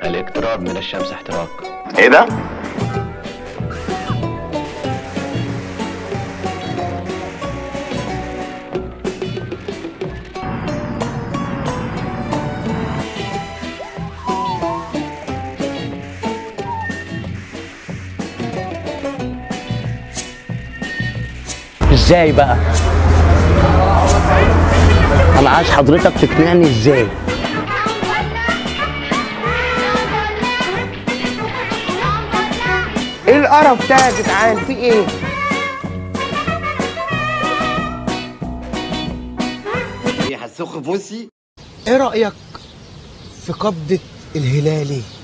الاقتراب من الشمس احتراق ايه ده؟ ازاي بقى انا عايز حضرتك تقنعني ازاي ايه القرف ده يا جدعان في ايه ايه هتسخ بوسي ايه رايك في قبضه الهلالي